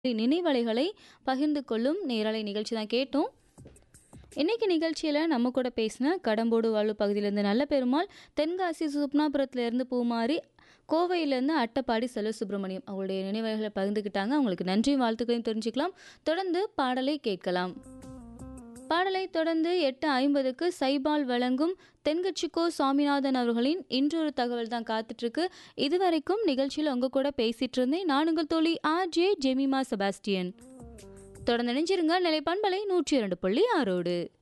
நினைவலைகளை பகிர்ந்து கொள்ளும் நேரலை நிகழ்ச்சி தான் கேட்டோம் இன்னைக்கு நிகழ்ச்சியில் நம்ம கூட பேசின கடம்போடு வாழ்வு பகுதியிலேருந்து நல்ல பெருமாள் தென்காசி சுப்னாபுரத்துலேருந்து பூமாரி கோவையிலேருந்து அட்டப்பாடி செல்வ சுப்பிரமணியம் அவங்களுடைய நினைவுகளை பகிர்ந்துக்கிட்டாங்க அவங்களுக்கு நன்றியும் வாழ்த்துக்களையும் தெரிஞ்சுக்கலாம் தொடர்ந்து பாடலை கேட்கலாம் பாடலை தொடர்ந்து எட்டு ஐம்பதுக்கு சைபால் வழங்கும் தென்கட்சிக்கோ சுவாமிநாதன் அவர்களின் இன்றொரு தகவல் தான் காத்துட்ருக்கு இதுவரைக்கும் நிகழ்ச்சியில் உங்க கூட பேசிட்டு இருந்தேன் நான் உங்கள் தோழி ஆர் ஜே ஜெமிமா செபாஸ்டியன் தொடர்ந்து இணைஞ்சிருங்க நிலை பண்பலை நூற்றி இரண்டு புள்ளி ஆறோடு